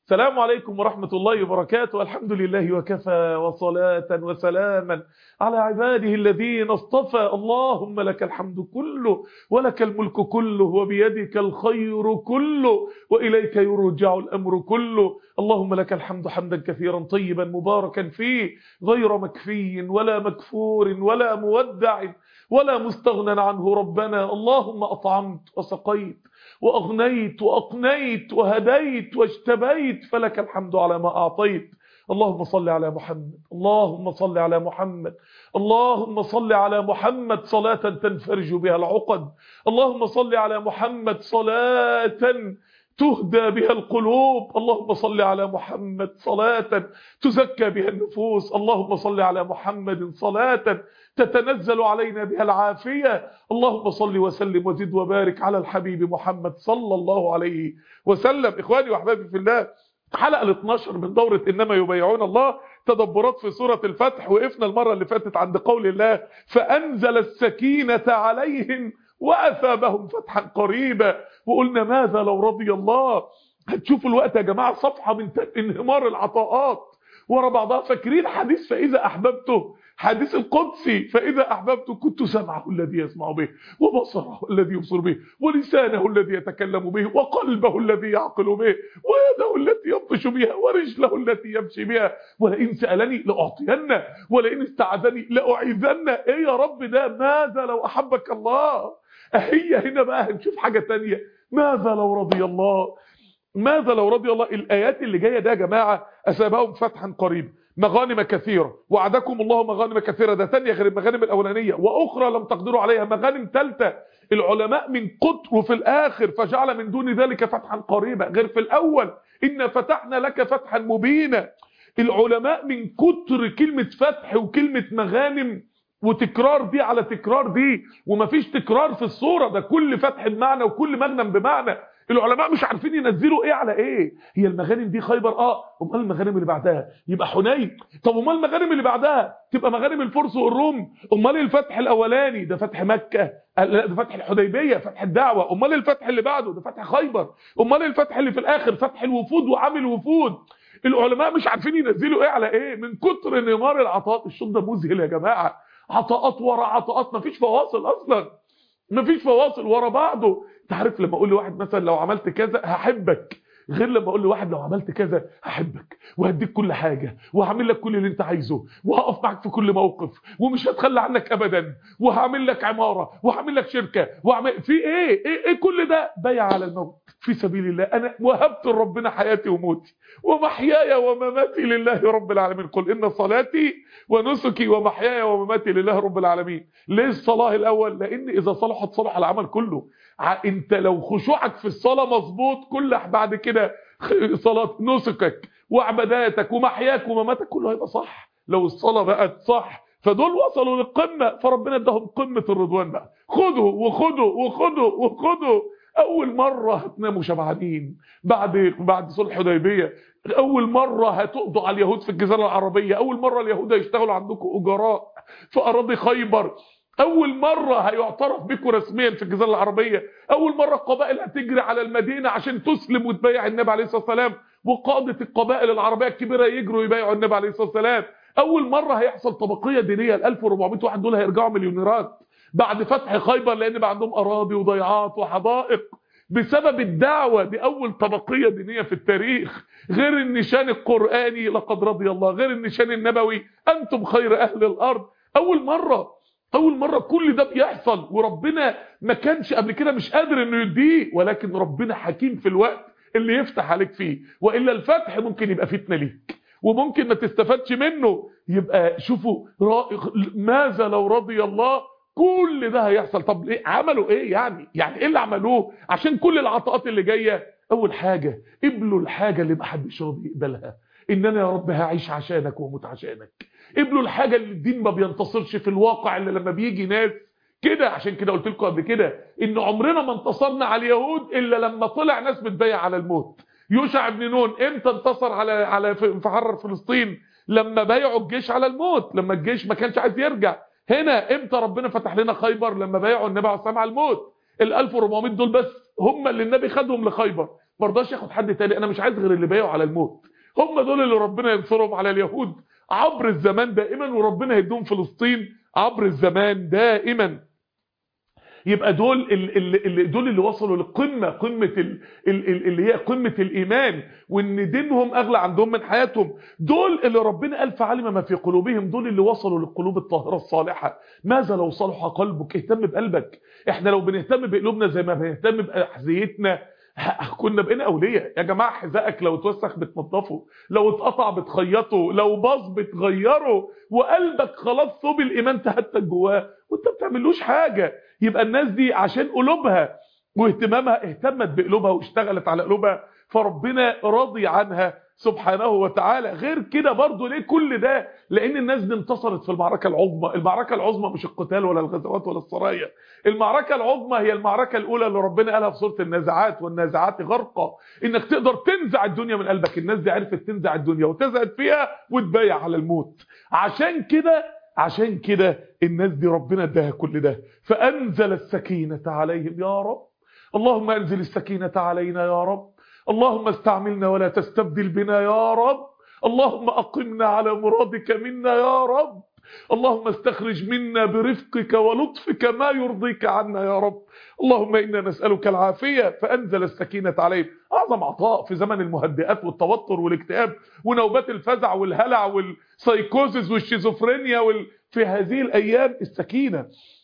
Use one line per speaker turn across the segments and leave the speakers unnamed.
السلام عليكم ورحمة الله وبركاته الحمد لله وكفى وصلاة وسلاما على عباده الذين اصطفى اللهم لك الحمد كله ولك الملك كله وبيدك الخير كله وإليك يرجع الأمر كله اللهم لك الحمد حمدا كثيرا طيبا مباركا فيه غير مكفي ولا مكفور ولا مودع ولا مستغنى عنه ربنا اللهم أطعمت وسقيت وأغنيت وأقنيت وهديت واجتبيت فلك الحمد على ما أعطيت اللهم صل على محمد اللهم صل على محمد اللهم صل على محمد صلاة تنفرج بها العقد اللهم صل على محمد صلاة تهدى بها القلوب اللهم صل على محمد صلاة تزكى بها النفوس اللهم صل على محمد صلاة تتنزل علينا بها العافية اللهم صل وسلم وزد وبارك على الحبيب محمد صلى الله عليه وسلم إخواني وأحبابي في الله حلقة ال 12 من دورة إنما يبايعون الله تدبرات في سورة الفتح وقفنا المرة اللي فاتت عند قول الله فأنزل السكينة عليهم وأثابهم فتحا قريبا وقلنا ماذا لو رضي الله هتشوفوا الوقت يا جماعة صفحة من انهمار العطاءات ورا بعضها فاكرين حديث فإذا أحببته حديث القدسي فإذا أحببت كنت سمعه الذي يسمع به وبصره الذي يبصر به ولسانه الذي يتكلم به وقلبه الذي يعقل به ويده التي يبطش بها ورجله التي يمشي بها ولئن سألني لأعطينه ولئن استعاذني لأعيذنه إيه يا رب ده ماذا لو أحبك الله هي هنا بقى هنشوف حاجة تانية ماذا لو رضي الله ماذا لو رضي الله الآيات اللي جاية ده يا جماعة أسابهم فتحا قريبا مغانم كثيرة وعدكم الله مغانم كثيرة ده تانية غير المغانم الأولانية وأخرى لم تقدروا عليها مغانم ثالثة العلماء من قطر وفي الآخر فجعل من دون ذلك فتحا قريبا غير في الأول إن فتحنا لك فتحا مبينا العلماء من كتر كلمة فتح وكلمة مغانم وتكرار دي على تكرار دي ومفيش تكرار في الصورة ده كل فتح بمعنى وكل مغنم بمعنى العلماء مش عارفين ينزلوا ايه على ايه هي المغانم دي خيبر اه امال المغانم اللي بعدها يبقى حنين طب امال المغانم اللي بعدها تبقى مغانم الفرس والروم امال الفتح الاولاني ده فتح مكة لا ده فتح الحديبية فتح الدعوة امال الفتح اللي بعده ده فتح خيبر امال الفتح اللي في الاخر فتح الوفود وعامل وفود العلماء مش عارفين ينزلوا ايه على ايه من كتر انهمار العطاءات الشوط ده مذهل يا جماعه عطاءات ورا عطاءات مفيش فواصل اصلا مفيش فواصل ورا بعضه انت عارف لما اقول لواحد مثلا لو عملت كذا هحبك غير لما اقول لواحد لو عملت كذا هحبك وهديك كل حاجة وهعمل لك كل اللي انت عايزه وهقف معاك في كل موقف ومش هتخلى عنك ابدا وهعمل لك عمارة وهعمل لك شركة وهعمل في ايه ايه, إيه كل ده بيع على الموت في سبيل الله انا وهبت لربنا حياتي وموتي ومحياي ومماتي لله رب العالمين قل ان صلاتي ونسكي ومحياي ومماتي لله رب العالمين ليه الصلاه الاول لان اذا صلحت صلح العمل كله انت لو خشوعك في الصلاه مظبوط كل بعد كده صلاه نسكك وعباداتك ومحياك ومماتك كله هيبقى صح لو الصلاه بقت صح فدول وصلوا للقمه فربنا اداهم قمه الرضوان بقى خدوا وخدوا وخدوا وخدوا اول مره هتناموا شبعانين بعد بعد صلح الحديبيه اول مره هتقضوا على اليهود في الجزيره العربيه اول مره اليهود هيشتغلوا عندكم اجراء في اراضي خيبر اول مره هيعترف بكم رسميا في الجزيره العربيه اول مره القبائل هتجري على المدينه عشان تسلم وتبايع النبي عليه الصلاه والسلام وقاده القبائل العربيه الكبيره يجروا يبايعوا النبي عليه الصلاه والسلام اول مره هيحصل طبقيه دينيه ال 1400 واحد دول هيرجعوا مليونيرات بعد فتح خيبر لان بقى عندهم اراضي وضيعات وحدائق بسبب الدعوة دي أول طبقية دينية في التاريخ غير النشان القرآني لقد رضي الله غير النشان النبوي أنتم خير أهل الأرض أول مرة أول مرة كل ده بيحصل وربنا ما كانش قبل كده مش قادر إنه يديه ولكن ربنا حكيم في الوقت اللي يفتح عليك فيه وإلا الفتح ممكن يبقى فتنة ليك وممكن ما تستفادش منه يبقى شوفوا ماذا لو رضي الله كل ده هيحصل طب ليه عملوا ايه يعني يعني ايه اللي عملوه عشان كل العطاءات اللي جايه اول حاجه قبلوا الحاجه اللي ما حدش راضي يقبلها ان انا يا رب هعيش عشانك واموت عشانك قبلوا الحاجه اللي الدين ما بينتصرش في الواقع اللي لما بيجي ناس كده عشان كده قلت لكم قبل كده ان عمرنا ما انتصرنا على اليهود الا لما طلع ناس بتبيع على الموت يوشع بن نون امتى انتصر على على في حرر فلسطين لما بايعوا الجيش على الموت لما الجيش ما كانش عايز يرجع هنا امتى ربنا فتح لنا خيبر لما بايعوا النبي عليه الصلاه على الموت ال 1400 دول بس هم اللي النبي خدهم لخيبر ما رضاش ياخد حد تاني انا مش عايز غير اللي بايعوا على الموت هم دول اللي ربنا ينصرهم على اليهود عبر الزمان دائما وربنا يدوم فلسطين عبر الزمان دائما يبقى دول اللي دول اللي وصلوا للقمه قمه اللي هي قمه الايمان وان دينهم اغلى عندهم من حياتهم دول اللي ربنا قال فعلم ما في قلوبهم دول اللي وصلوا للقلوب الطاهره الصالحه ماذا لو صلح قلبك اهتم بقلبك احنا لو بنهتم بقلوبنا زي ما بنهتم باحذيتنا كنا بقينا اولياء يا جماعه حذائك لو اتوسخ بتنضفه لو اتقطع بتخيطه لو باظ بتغيره وقلبك خلاص ثوب الايمان تهتك جواه وانت ما بتعملوش حاجه يبقى الناس دي عشان قلوبها واهتمامها اهتمت بقلوبها واشتغلت على قلوبها فربنا راضي عنها سبحانه وتعالى غير كده برضه ليه كل ده لان الناس دي انتصرت في المعركه العظمى المعركه العظمى مش القتال ولا الغزوات ولا السرايا المعركه العظمى هي المعركه الاولى اللي ربنا قالها في سوره النازعات والنازعات غرقا انك تقدر تنزع الدنيا من قلبك الناس دي عرفت تنزع الدنيا وتزهد فيها وتبايع على الموت عشان كده عشان كده الناس دي ربنا اداها كل ده فانزل السكينه عليهم يا رب اللهم انزل السكينه علينا يا رب اللهم استعملنا ولا تستبدل بنا يا رب اللهم أقمنا على مرادك منا يا رب اللهم استخرج منا برفقك ولطفك ما يرضيك عنا يا رب اللهم إنا نسألك العافية فأنزل السكينة عليهم أعظم عطاء في زمن المهدئات والتوتر والاكتئاب ونوبات الفزع والهلع والسايكوزز والشيزوفرينيا وال... في هذه الأيام السكينة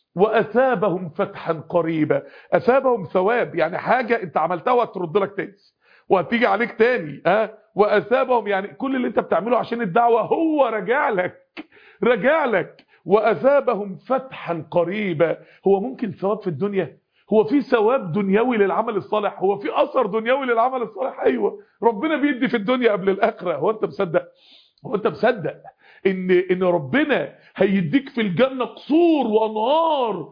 وأثابهم فتحا قريبا أثابهم ثواب يعني حاجة أنت عملتها وهترد لك تاني وهتيجي عليك تاني ها واثابهم يعني كل اللي انت بتعمله عشان الدعوه هو راجع لك راجع لك واثابهم فتحا قريبا هو ممكن ثواب في الدنيا هو في ثواب دنيوي للعمل الصالح هو في اثر دنيوي للعمل الصالح ايوه ربنا بيدي في الدنيا قبل الاخره هو انت مصدق هو انت مصدق ان ان ربنا هيديك في الجنه قصور وانهار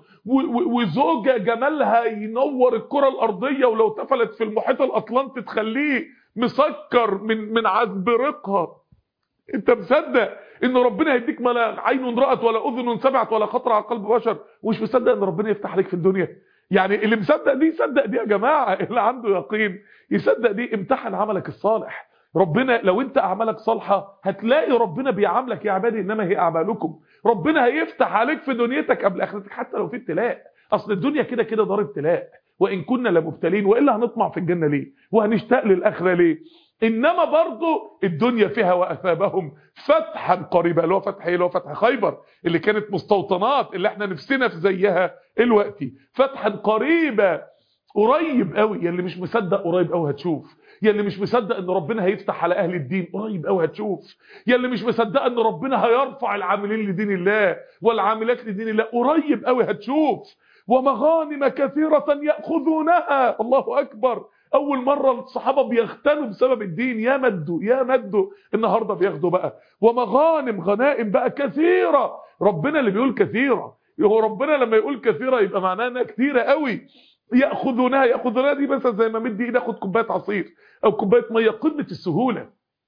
وزوجه جمالها ينور الكره الارضيه ولو اتقفلت في المحيط الاطلنطي تخليه مسكر من من عذب رقها انت مصدق ان ربنا هيديك ما لا عين رأت ولا اذن سمعت ولا خطر على قلب بشر ومش مصدق ان ربنا يفتح عليك في الدنيا يعني اللي مصدق دي يصدق دي يا جماعه اللي عنده يقين يصدق دي امتحن عملك الصالح ربنا لو انت اعمالك صالحه هتلاقي ربنا بيعاملك يا عبادي انما هي اعمالكم ربنا هيفتح عليك في دنيتك قبل اخرتك حتى لو في ابتلاء اصل الدنيا كده كده دار ابتلاء وان كنا لمبتلين والا هنطمع في الجنه ليه وهنشتاق للاخره ليه انما برضه الدنيا فيها واثابهم فتحا قريبا اللي هو فتح ايه اللي هو فتح خيبر اللي كانت مستوطنات اللي احنا نفسنا في زيها دلوقتي فتحا قريبا قريب قوي يا اللي مش مصدق قريب قوي هتشوف يا اللي مش مصدق ان ربنا هيفتح على اهل الدين قريب قوي هتشوف يا اللي مش مصدق ان ربنا هيرفع العاملين لدين الله والعاملات لدين الله قريب قوي هتشوف ومغانم كثيرة يأخذونها الله أكبر أول مرة الصحابة بيغتنوا بسبب الدين يا مدوا يا مدوا النهاردة بياخدوا بقى ومغانم غنائم بقى كثيرة ربنا اللي بيقول كثيرة هو ربنا لما يقول كثيرة يبقى معناها انها كثيرة قوي ياخذونها ياخذونها دي مثلا زي ما مدي ايدي اخد كوبايه عصير او كوبايه ميه قمه السهوله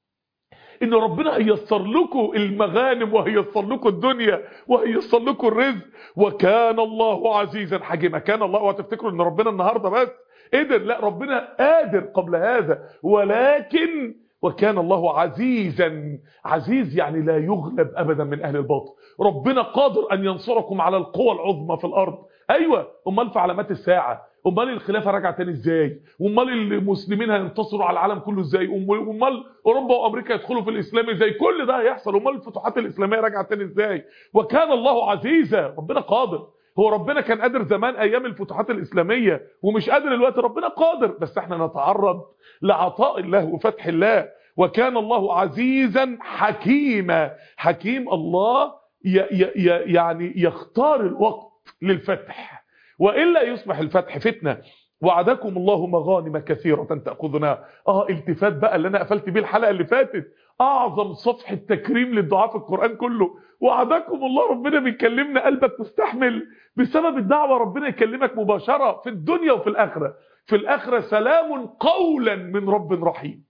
ان ربنا هيسر لكم المغانم وهيسر لكم الدنيا وهيسر لكم الرزق وكان الله عزيزا حكيما كان الله وتفتكروا ان ربنا النهارده بس قدر لا ربنا قادر قبل هذا ولكن وكان الله عزيزا عزيز يعني لا يغلب ابدا من اهل الباطل ربنا قادر ان ينصركم على القوى العظمى في الارض ايوه امال في علامات الساعه امال الخلافه راجعه تاني ازاي امال المسلمين هينتصروا على العالم كله ازاي امال اوروبا وامريكا يدخلوا في الاسلام ازاي كل ده هيحصل امال الفتوحات الاسلاميه راجعه تاني ازاي وكان الله عزيزا ربنا قادر هو ربنا كان قادر زمان ايام الفتوحات الاسلاميه ومش قادر الوقت ربنا قادر بس احنا نتعرض لعطاء الله وفتح الله وكان الله عزيزا حكيما حكيم الله ي ي ي يعني يختار الوقت للفتح وإلا يصبح الفتح فتنة وعدكم الله مغانم كثيرة تأخذنا اه التفات بقى اللي انا قفلت بيه الحلقة اللي فاتت اعظم صفحة تكريم للدعاء في القرآن كله وعدكم الله ربنا بيكلمنا قلبك مستحمل بسبب الدعوة ربنا يكلمك مباشرة في الدنيا وفي الآخرة في الآخرة سلام قولا من رب رحيم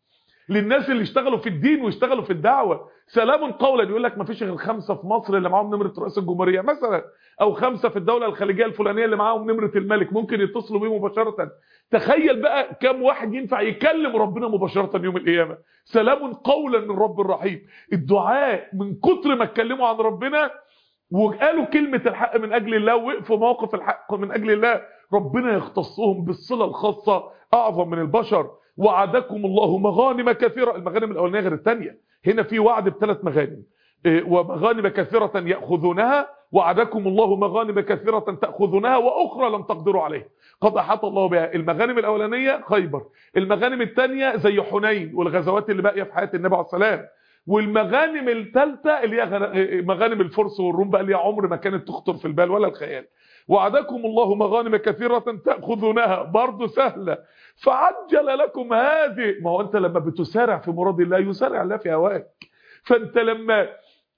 للناس اللي اشتغلوا في الدين واشتغلوا في الدعوه سلام قولا يقول لك ما فيش غير خمسه في مصر اللي معاهم نمره رئيس الجمهوريه مثلا او خمسه في الدوله الخليجيه الفلانيه اللي معاهم نمره الملك ممكن يتصلوا بيه مباشره تخيل بقى كم واحد ينفع يكلم ربنا مباشره يوم القيامه سلام قولا من رب الرحيم الدعاء من كتر ما اتكلموا عن ربنا وقالوا كلمة الحق من أجل الله ووقفوا موقف الحق من أجل الله ربنا يختصهم بالصلة الخاصة أعظم من البشر وعدكم الله مغانم كثيرة المغانم الأولانية غير الثانية هنا في وعد بثلاث مغانم ومغانم كثيرة يأخذونها وعدكم الله مغانم كثيرة تأخذونها وأخرى لم تقدروا عليها قد أحاط الله بها المغانم الأولانية خيبر المغانم الثانية زي حنين والغزوات اللي باقية في حياة النبي عليه السلام والمغانم الثالثه اللي هي مغانم الفرس والروم بقى اللي هي عمر ما كانت تخطر في البال ولا الخيال وعدكم الله مغانم كثيرة تأخذونها برضه سهلة فعجل لكم هذه ما هو أنت لما بتسارع في مراد الله يسارع الله في هواك فأنت لما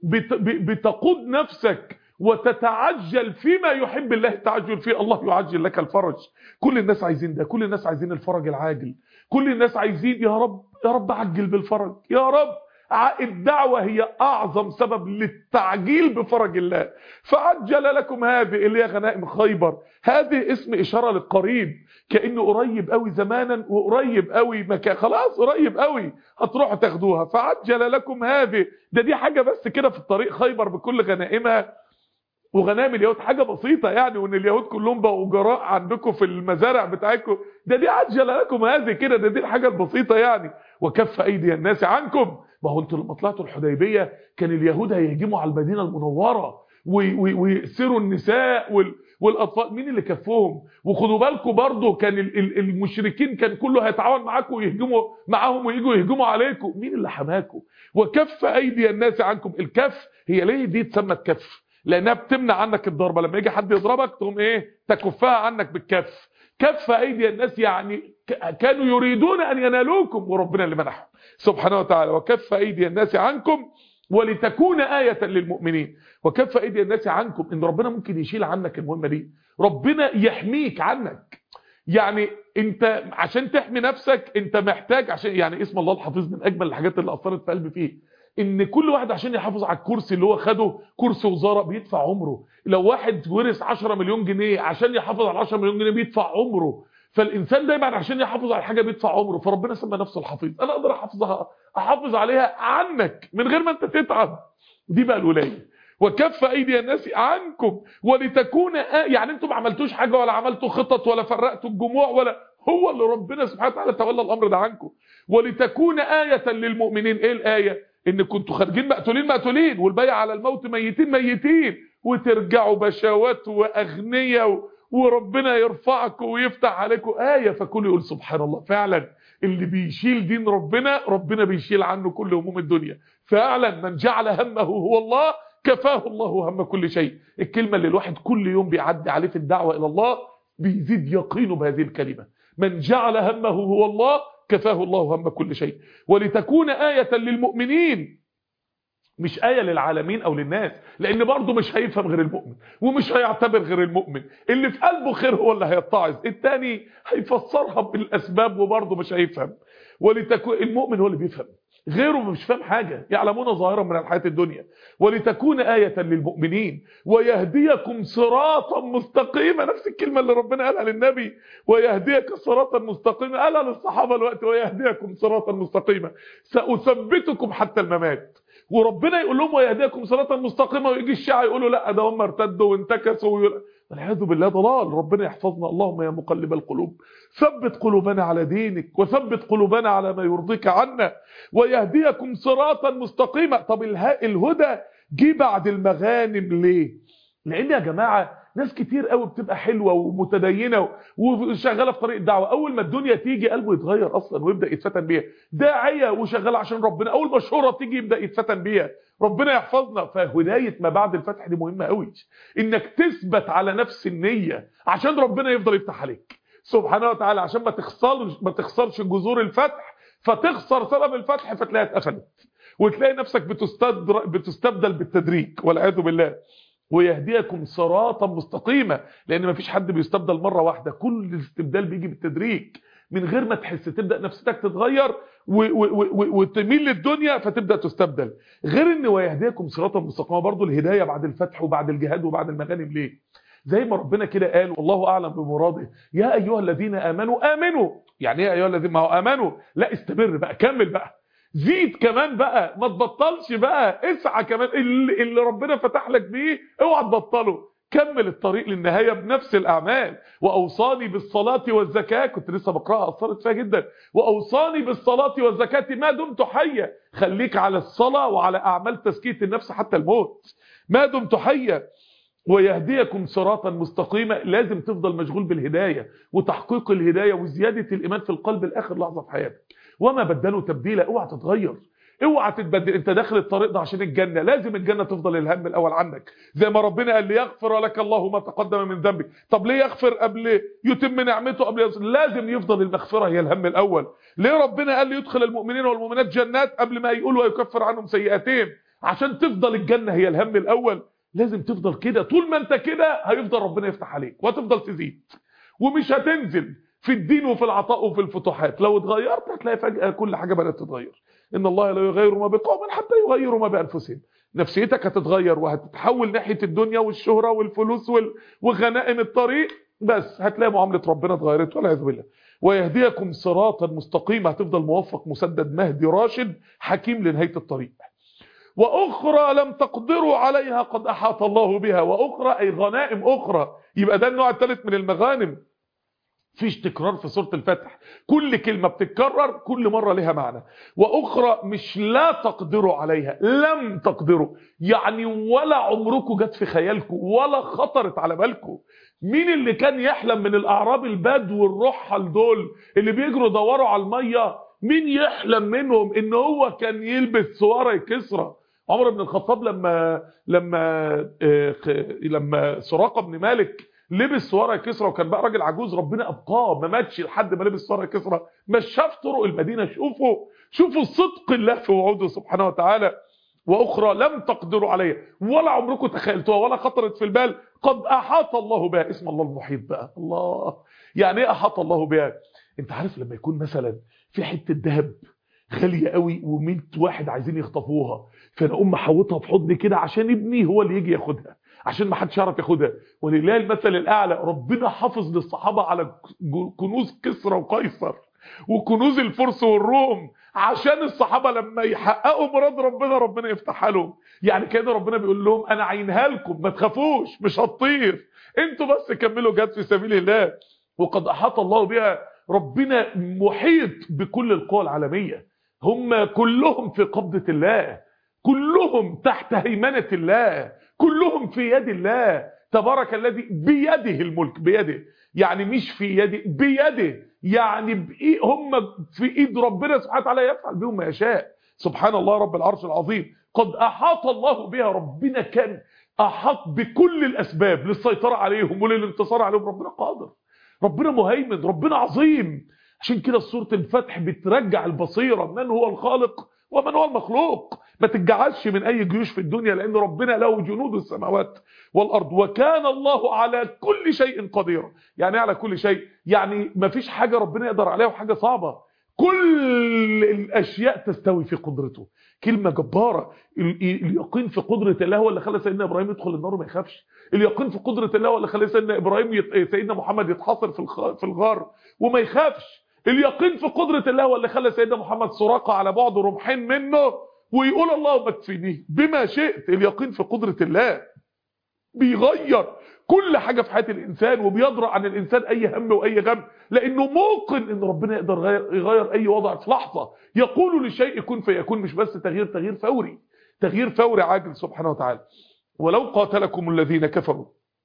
بتقود نفسك وتتعجل فيما يحب الله التعجل فيه الله يعجل لك الفرج كل الناس عايزين ده كل الناس عايزين الفرج العاجل كل الناس عايزين يا رب يا رب عجل بالفرج يا رب الدعوة هي أعظم سبب للتعجيل بفرج الله فعجل لكم هذه اللي هي غنائم خيبر هذه اسم إشارة للقريب كأنه قريب قوي زمانا وقريب قوي مكان خلاص قريب قوي هتروحوا تاخدوها فعجل لكم هذه ده دي حاجة بس كده في الطريق خيبر بكل غنائمها وغنائم اليهود حاجة بسيطة يعني وان اليهود كلهم بقوا جراء عندكم في المزارع بتاعتكم ده دي عجل لكم هذه كده ده دي الحاجة البسيطة يعني وكف ايدي الناس عنكم ما هو انتوا لما طلعتوا الحديبية كان اليهود هيهجموا على المدينة المنورة ويأسروا النساء وال والاطفال مين اللي كفهم وخدوا بالكم برضه كان المشركين كان كله هيتعاون معاكم ويهجموا معاهم ويجوا يهجموا عليكم مين اللي حماكم وكف ايدي الناس عنكم الكف هي ليه دي اتسمت كف لانها بتمنع عنك الضربه لما يجي حد يضربك تقوم ايه تكفها عنك بالكف كف ايدي الناس يعني كانوا يريدون ان ينالوكم وربنا اللي منعهم سبحانه وتعالى وكف ايدي الناس عنكم ولتكون آية للمؤمنين وكف ايدي الناس عنكم ان ربنا ممكن يشيل عنك المهمة دي ربنا يحميك عنك يعني انت عشان تحمي نفسك انت محتاج عشان يعني اسم الله الحفيظ من اجمل الحاجات اللي اثرت في قلبي فيه ان كل واحد عشان يحافظ على الكرسي اللي هو خده كرسي وزاره بيدفع عمره لو واحد ورث 10 مليون جنيه عشان يحافظ على 10 مليون جنيه بيدفع عمره فالانسان دايما عشان يحافظ على حاجه بيدفع عمره فربنا سمى نفسه الحفيظ انا اقدر احافظها احافظ عليها عنك من غير ما انت تتعب دي بقى الولايه وكف ايدي الناس عنكم ولتكون آه يعني انتم ما عملتوش حاجه ولا عملتوا خطط ولا فرقتوا الجموع ولا هو اللي ربنا سبحانه وتعالى تولى الامر ده عنكم ولتكون ايه للمؤمنين ايه الايه ان كنتوا خارجين مقتولين مقتولين والباقي على الموت ميتين ميتين وترجعوا بشوات واغنياء وربنا يرفعكم ويفتح عليكم آية فكل يقول سبحان الله فعلا اللي بيشيل دين ربنا ربنا بيشيل عنه كل هموم الدنيا فعلا من جعل همه هو الله كفاه الله هم كل شيء الكلمة اللي الواحد كل يوم بيعدي عليه في الدعوة إلى الله بيزيد يقينه بهذه الكلمة من جعل همه هو الله كفاه الله هم كل شيء ولتكون آية للمؤمنين مش آية للعالمين أو للناس لأن برضه مش هيفهم غير المؤمن ومش هيعتبر غير المؤمن اللي في قلبه خير هو اللي هيتعظ التاني هيفسرها بالأسباب وبرضه مش هيفهم ولتكون المؤمن هو اللي بيفهم غيره مش فاهم حاجة يعلمون ظاهرا من الحياة الدنيا ولتكون آية للمؤمنين ويهديكم صراطا مستقيما نفس الكلمة اللي ربنا قالها للنبي ويهديك صراطا مستقيما قالها للصحابة الوقت ويهديكم صراطا مستقيما سأثبتكم حتى الممات وربنا يقول لهم ويهديكم صراطا مستقيما ويجي الشيعة يقولوا لا ده هم ارتدوا وانتكسوا ويقول... والعياذ بالله ضلال ربنا يحفظنا اللهم يا مقلب القلوب ثبت قلوبنا على دينك وثبت قلوبنا على ما يرضيك عنا ويهديكم صراطا مستقيما طب الهدى جه بعد المغانم ليه لان يا جماعه ناس كتير قوي بتبقى حلوه ومتدينه وشغاله في طريق الدعوه اول ما الدنيا تيجي قلبه يتغير اصلا ويبدا يتفتن بيها داعيه وشغاله عشان ربنا اول ما شهره تيجي يبدا يتفتن بيها ربنا يحفظنا فهدايه ما بعد الفتح دي مهمه قوي انك تثبت على نفس النيه عشان ربنا يفضل يفتح عليك سبحانه وتعالى عشان ما تخسرش ما تخسرش جذور الفتح فتخسر سبب الفتح فتلاقيها اتقفلت وتلاقي نفسك بتستدر بتستبدل بالتدريج والعياذ بالله ويهديكم صراطا مستقيما لان ما فيش حد بيستبدل مره واحده كل استبدال بيجي بالتدريج من غير ما تحس تبدا نفسيتك تتغير وتميل للدنيا فتبدا تستبدل غير ان ويهديكم صراطا مستقيما برضه الهدايه بعد الفتح وبعد الجهاد وبعد المغانم ليه زي ما ربنا كده قال والله اعلم بمراده يا ايها الذين امنوا امنوا يعني ايه ايها الذين ما هو امنوا لا استمر بقى كمل بقى زيد كمان بقى ما تبطلش بقى اسعى كمان اللي, اللي ربنا فتح لك بيه اوعى تبطله كمل الطريق للنهايه بنفس الاعمال واوصاني بالصلاه والزكاه كنت لسه بقراها اثرت فيها جدا واوصاني بالصلاه والزكاه ما دمت حيا خليك على الصلاه وعلى اعمال تزكيه النفس حتى الموت ما دمت حيا ويهديكم صراطا مستقيما لازم تفضل مشغول بالهدايه وتحقيق الهدايه وزياده الايمان في القلب لاخر لحظه في حياتك وما بدلوا تبديلا اوعى تتغير اوعى تتبدل انت داخل الطريق ده عشان الجنه لازم الجنه تفضل الهم الاول عندك زي ما ربنا قال ليغفر لك الله ما تقدم من ذنبك طب ليه يغفر قبل يتم نعمته قبل يغفر لازم يفضل المغفره هي الهم الاول ليه ربنا قال ليدخل المؤمنين والمؤمنات جنات قبل ما يقول ويكفر عنهم سيئاتهم عشان تفضل الجنه هي الهم الاول لازم تفضل كده طول ما انت كده هيفضل ربنا يفتح عليك وهتفضل تزيد ومش هتنزل في الدين وفي العطاء وفي الفتوحات لو اتغيرت هتلاقي فجأة كل حاجة بدأت تتغير إن الله لا يغير ما بقوم حتى يغيروا ما بأنفسهم نفسيتك هتتغير وهتتحول ناحية الدنيا والشهرة والفلوس وال... وغنائم الطريق بس هتلاقي معاملة ربنا اتغيرت والعياذ بالله ويهديكم صراطا مستقيما هتفضل موفق مسدد مهدي راشد حكيم لنهاية الطريق وأخرى لم تقدروا عليها قد أحاط الله بها وأخرى أي غنائم أخرى يبقى ده النوع الثالث من المغانم فيش تكرار في سورة الفتح كل كلمة بتتكرر كل مرة لها معنى وأخرى مش لا تقدروا عليها لم تقدروا يعني ولا عمركم جت في خيالكم ولا خطرت على بالكم مين اللي كان يحلم من الأعراب البدو والرحل دول اللي بيجروا دوروا على المية مين يحلم منهم ان هو كان يلبس سواري كسرى عمر بن الخطاب لما لما لما سراقه بن مالك لبس سواري كسرى وكان بقى راجل عجوز ربنا ابقاه ما ماتش لحد ما لبس سواري كسرى ما شاف طرق المدينه شوفوا شوفوا صدق الله في وعوده سبحانه وتعالى واخرى لم تقدروا عليها ولا عمركم تخيلتوها ولا خطرت في البال قد احاط الله بها اسم الله المحيط بقى الله يعني ايه احاط الله بها انت عارف لما يكون مثلا في حته ذهب غاليه قوي و100 واحد عايزين يخطفوها فانا اقوم محوطها في حضني كده عشان ابني هو اللي يجي ياخدها عشان ما حدش يعرف ياخدها ولله المثل الاعلى ربنا حافظ للصحابه على كنوز كسرى وقيصر وكنوز الفرس والروم عشان الصحابه لما يحققوا مراد ربنا ربنا يفتحها لهم يعني كده ربنا بيقول لهم انا عينها لكم ما تخافوش مش هتطير انتوا بس كملوا جهاد في سبيل الله وقد احاط الله بها ربنا محيط بكل القوى العالمية هم كلهم في قبضة الله كلهم تحت هيمنة الله كلهم في يد الله تبارك الذي بيده الملك بيده يعني مش في يده بيده يعني بإيه هم في ايد ربنا سبحانه وتعالى يفعل بهم ما يشاء سبحان الله رب العرش العظيم قد احاط الله بها ربنا كان احاط بكل الاسباب للسيطرة عليهم وللانتصار عليهم ربنا قادر ربنا مهيمن ربنا عظيم عشان كده سورة الفتح بترجع البصيرة من هو الخالق ومن هو المخلوق ما تتجعلش من اي جيوش في الدنيا لان ربنا له جنود السماوات والارض وكان الله على كل شيء قدير يعني على كل شيء يعني ما فيش حاجة ربنا يقدر عليها وحاجة صعبة كل الاشياء تستوي في قدرته كلمة جبارة اليقين في قدرة الله هو اللي خلى سيدنا ابراهيم يدخل النار وما يخافش اليقين في قدرة الله هو اللي خلى سيدنا ابراهيم يت... سيدنا محمد يتحاصر في في الغار وما يخافش اليقين في قدرة الله هو اللي خلى سيدنا محمد سراقة على بعد رمحين منه ويقول اللهم اكفني بما شئت اليقين في قدرة الله بيغير كل حاجة في حياة الإنسان وبيدرع عن الإنسان أي هم وأي غم لأنه موقن إن ربنا يقدر يغير أي وضع في لحظة يقول لشيء كن فيكون مش بس تغيير تغيير فوري تغيير فوري عاجل سبحانه وتعالى ولو قاتلكم الذين كفروا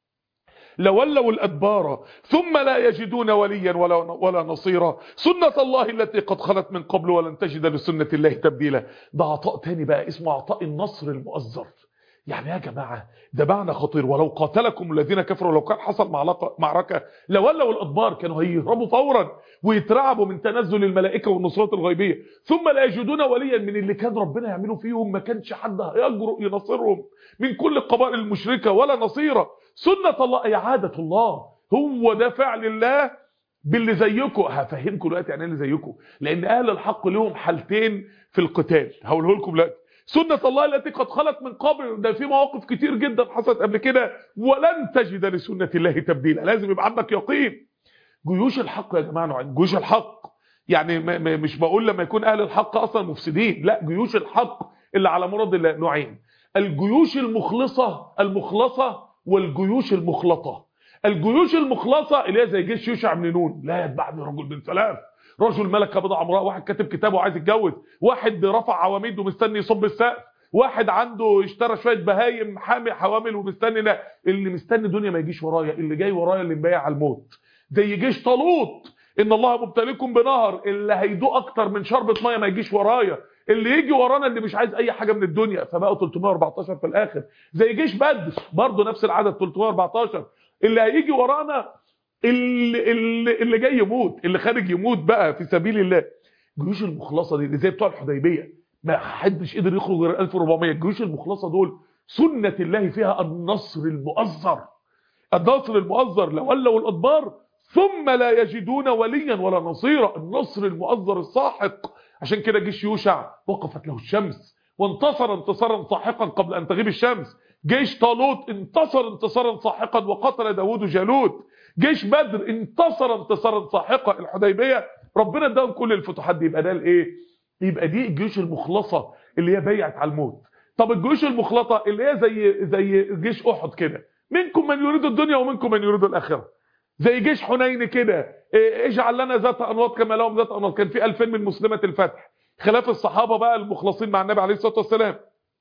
لولوا الأدبار ثم لا يجدون وليا ولا, ولا نصيرا سنة الله التي قد خلت من قبل ولن تجد لسنة الله تبديلا ده عطاء تاني بقى اسمه عطاء النصر المؤزر يعني يا جماعة ده معنى خطير ولو قاتلكم الذين كفروا لو كان حصل معركة لولوا الأدبار كانوا هيهربوا فورا ويترعبوا من تنزل الملائكة والنصرات الغيبية ثم لا يجدون وليا من اللي كان ربنا يعمله فيهم ما كانش حد هيجرؤ ينصرهم من كل القبائل المشركة ولا نصيرة سنة الله أي عادة الله هو ده فعل الله باللي زيكم هفهمكم دلوقتي يعني اللي زيكم لان اهل الحق لهم حالتين في القتال هقوله لكم دلوقتي سنة الله التي قد خلت من قبل ده في مواقف كتير جدا حصلت قبل كده ولن تجد لسنة الله تبديلا لازم يبقى عندك يقين جيوش الحق يا جماعة نوعين جيوش الحق يعني مش بقول لما يكون اهل الحق اصلا مفسدين لا جيوش الحق اللي على مراد الله نوعين الجيوش المخلصة المخلصة والجيوش المخلطة الجيوش المخلصة اللي هي زي جيش يوشع بن نون لا يتبعني رجل بن سلام رجل ملك بضع امرأة واحد كاتب كتابه وعايز يتجوز واحد رفع عواميد ومستني يصب السقف واحد عنده اشترى شويه بهايم حامي حوامل ومستني ده اللي مستني دنيا ما يجيش ورايا اللي جاي ورايا اللي مبايع على الموت زي جيش طالوت ان الله مبتليكم بنهر اللي هيدوق اكتر من شربة ميه ما يجيش ورايا اللي يجي ورانا اللي مش عايز اي حاجه من الدنيا فبقوا 314 في الاخر زي جيش بدر برضه نفس العدد 314 اللي هيجي ورانا اللي, اللي, اللي جاي يموت اللي خارج يموت بقى في سبيل الله الجيوش المخلصه دي اللي زي بتوع الحديبيه ما حدش قدر يخرج غير 1400 الجيوش المخلصه دول سنه الله فيها النصر المؤزر النصر المؤزر لو ولوا الادبار ثم لا يجدون وليا ولا نصيرا النصر المؤزر الساحق عشان كده جيش يوشع وقفت له الشمس وانتصر انتصارا ساحقا قبل ان تغيب الشمس جيش طالوت انتصر انتصارا ساحقا وقتل داوود جالوت جيش بدر انتصر انتصارا ساحقا الحديبيه ربنا اداهم كل الفتوحات دي يبقى ده الايه يبقى دي الجيوش المخلصه اللي هي بايعت على الموت طب الجيوش المخلطه اللي هي زي زي جيش احد كده منكم من يريد الدنيا ومنكم من يريد الاخره زي جيش حنين كده اجعل لنا ذات انواط كما لهم ذات انواط كان في 2000 من مسلمه الفتح خلاف الصحابه بقى المخلصين مع النبي عليه الصلاه والسلام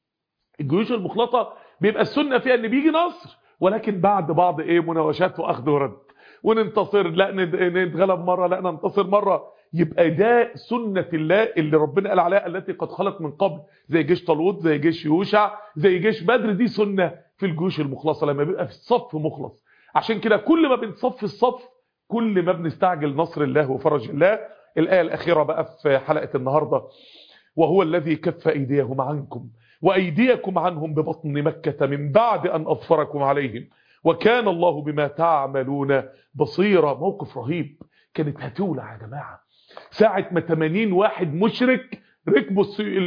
الجيوش المخلطه بيبقى السنه فيها ان بيجي نصر ولكن بعد بعض ايه مناوشات واخذ ورد وننتصر لا نتغلب مره لا ننتصر مره يبقى ده سنة الله اللي ربنا قال عليها التي قد خلت من قبل زي جيش طالوت زي جيش يوشع زي جيش بدر دي سنة في الجيوش المخلصة لما بيبقى في الصف مخلص عشان كده كل ما بنصف الصف كل ما بنستعجل نصر الله وفرج الله الآية الأخيرة بقى في حلقة النهاردة وهو الذي كف أيديهم عنكم وأيديكم عنهم ببطن مكة من بعد أن أظفركم عليهم وكان الله بما تعملون بصيرا موقف رهيب كانت هتولع يا جماعة ساعة ما 80 واحد مشرك ركبوا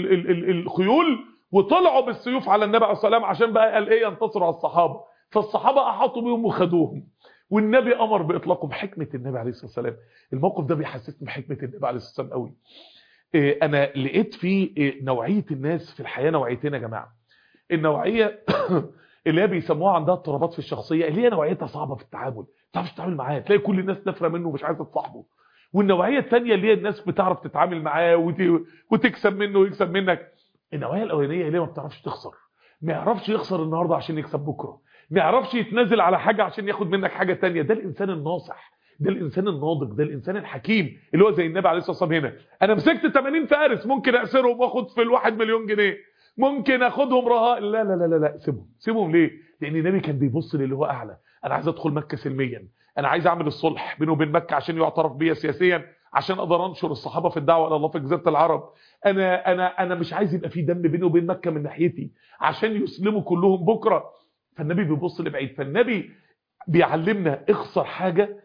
الخيول وطلعوا بالسيوف على النبي عليه الصلاة والسلام عشان بقى قال ايه ينتصروا على الصحابة فالصحابة أحاطوا بهم وخدوهم والنبي أمر بإطلاقهم حكمة النبي عليه الصلاة والسلام الموقف ده بيحسسني بحكمة النبي عليه الصلاة والسلام قوي إيه أنا لقيت في إيه نوعية الناس في الحياة نوعيتين يا جماعة النوعية اللي هي بيسموها عندها اضطرابات في الشخصية اللي هي نوعيتها صعبة في التعامل ما تعرفش تتعامل معاه تلاقي كل الناس نفرة منه ومش عايزة تصاحبه والنوعية الثانية اللي هي الناس بتعرف تتعامل معاه وتكسب منه ويكسب منك النوعية الأولانية اللي ما بتعرفش تخسر ما يعرفش يخسر النهاردة عشان يكسب بكرة ما يعرفش يتنازل على حاجة عشان ياخد منك حاجة تانية ده الإنسان الناصح ده الإنسان الناضج ده الإنسان الحكيم اللي هو زي النبي عليه الصلاة والسلام هنا أنا مسكت 80 فارس ممكن أسرهم وأخد في الواحد مليون جنيه ممكن أخدهم رهاء لا لا لا لا لا سيبهم سيبهم ليه لأن النبي كان بيبص للي هو أعلى أنا عايز أدخل مكة سلميا أنا عايز أعمل الصلح بينه وبين مكة عشان يعترف بيا سياسيا عشان اقدر انشر الصحابه في الدعوه الى الله في جزيره العرب انا انا انا مش عايز يبقى في دم بيني وبين مكه من ناحيتي عشان يسلموا كلهم بكره فالنبي بيبص لبعيد فالنبي بيعلمنا اخسر حاجه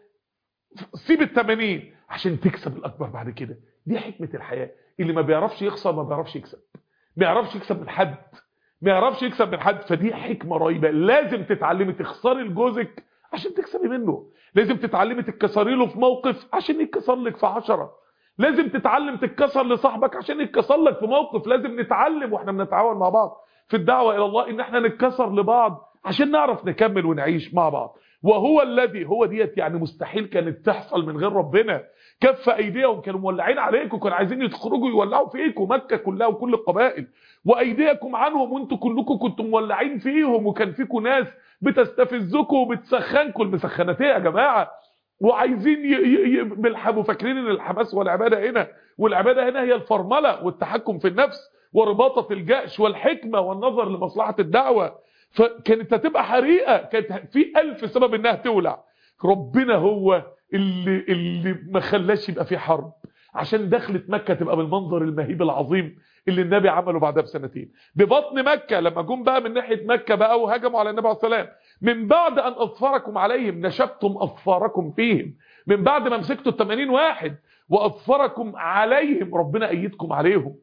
سيب ال80 عشان تكسب الاكبر بعد كده دي حكمه الحياه اللي ما بيعرفش يخسر ما بيعرفش يكسب ما يعرفش يكسب من حد ما يعرفش يكسب من حد فدي حكمه رهيبه لازم تتعلمي تخسري لجوزك عشان تكسبي منه لازم تتعلمي تتكسري له في موقف عشان يتكسر لك في عشرة لازم تتعلم تتكسر لصاحبك عشان يتكسر لك في موقف لازم نتعلم واحنا بنتعاون مع بعض في الدعوة الى الله ان احنا نتكسر لبعض عشان نعرف نكمل ونعيش مع بعض وهو الذي هو ديت يعني مستحيل كانت تحصل من غير ربنا كف ايديهم كانوا مولعين عليكم كانوا عايزين يخرجوا يولعوا فيكم مكة كلها وكل القبائل وايديكم عنهم وانتم كلكم كنتم مولعين فيهم وكان فيكم ناس بتستفزكم وبتسخنكم المسخنات يا جماعه وعايزين يلحموا فاكرين ان الحماس والعباده هنا والعباده هنا هي الفرمله والتحكم في النفس ورباطه الجأش والحكمه والنظر لمصلحه الدعوه فكانت هتبقى حريقه كانت في ألف سبب انها تولع ربنا هو اللي اللي ما خلاش يبقى في حرب عشان دخلت مكة تبقى بالمنظر المهيب العظيم اللي النبي عمله بعدها بسنتين ببطن مكة لما جم بقى من ناحية مكة بقى وهجموا على النبي عليه السلام من بعد أن أظفركم عليهم نشبتم أظفاركم فيهم من بعد ما مسكتوا ال 80 واحد واظفركم عليهم ربنا ايدكم عليهم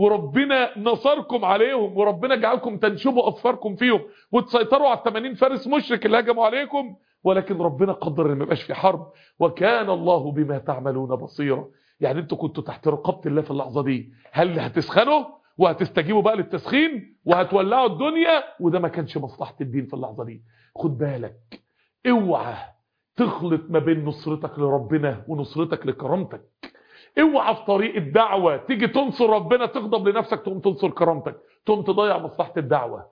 وربنا نصركم عليهم وربنا جعلكم تنشبوا اظفاركم فيهم وتسيطروا على ال 80 فارس مشرك اللي هجموا عليكم ولكن ربنا قدر ان ما يبقاش في حرب وكان الله بما تعملون بصيرا يعني انتوا كنتوا تحت رقابه الله في اللحظه دي هل هتسخنوا وهتستجيبوا بقى للتسخين وهتولعوا الدنيا وده ما كانش مصلحه الدين في اللحظه دي خد بالك اوعى تخلط ما بين نصرتك لربنا ونصرتك لكرامتك اوعى في طريق الدعوه تيجي تنصر ربنا تغضب لنفسك تقوم تنصر كرامتك تقوم تضيع مصلحه الدعوه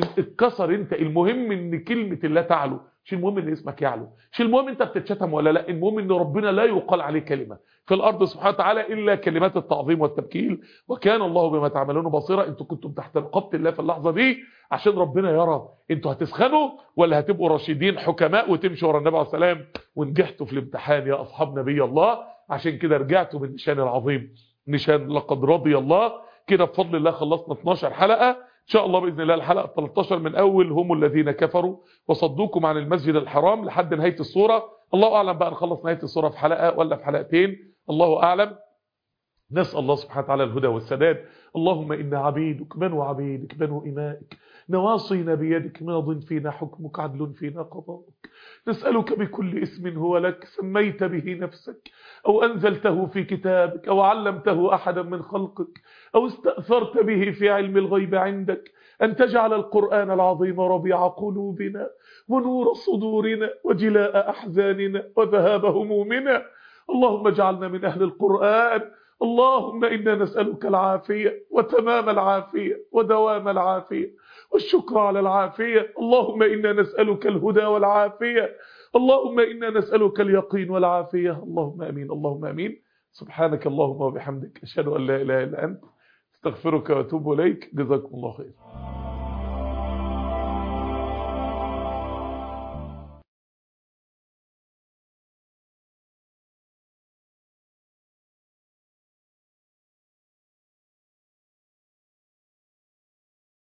اتكسر انت المهم ان كلمه الله تعلو مش المهم ان اسمك يعلو مش المهم انت بتتشتم ولا لا المهم ان ربنا لا يقال عليه كلمه في الارض سبحانه وتعالى الا كلمات التعظيم والتبكيل وكان الله بما تعملون بصيرا انتوا كنتم تحت رقابه الله في اللحظه دي عشان ربنا يرى انتوا هتسخنوا ولا هتبقوا راشدين حكماء وتمشوا ورا النبي عليه السلام ونجحتوا في الامتحان يا اصحاب نبي الله عشان كده رجعتوا بالنشان العظيم نشان لقد رضي الله كده بفضل الله خلصنا 12 حلقه ان شاء الله باذن الله الحلقه 13 من اول هم الذين كفروا وصدوكم عن المسجد الحرام لحد نهايه السوره الله اعلم بقى نخلص نهايه السوره في حلقه ولا في حلقتين الله اعلم نسال الله سبحانه وتعالى الهدى والسداد اللهم انا عبيدك بنو عبيدك بنو امائك نواصينا بيدك ماض فينا حكمك عدل فينا قضاءك نسألك بكل اسم هو لك سميت به نفسك أو أنزلته في كتابك أو علمته أحدا من خلقك أو استأثرت به في علم الغيب عندك أن تجعل القرآن العظيم ربيع قلوبنا ونور صدورنا وجلاء أحزاننا وذهاب همومنا اللهم اجعلنا من أهل القرآن اللهم إنا نسألك العافية وتمام العافية ودوام العافية والشكر على العافية اللهم إنا نسألك الهدى والعافية اللهم إنا نسألك اليقين والعافية اللهم أمين اللهم أمين سبحانك اللهم وبحمدك أشهد أن لا إله إلا أنت استغفرك وأتوب إليك جزاكم الله خير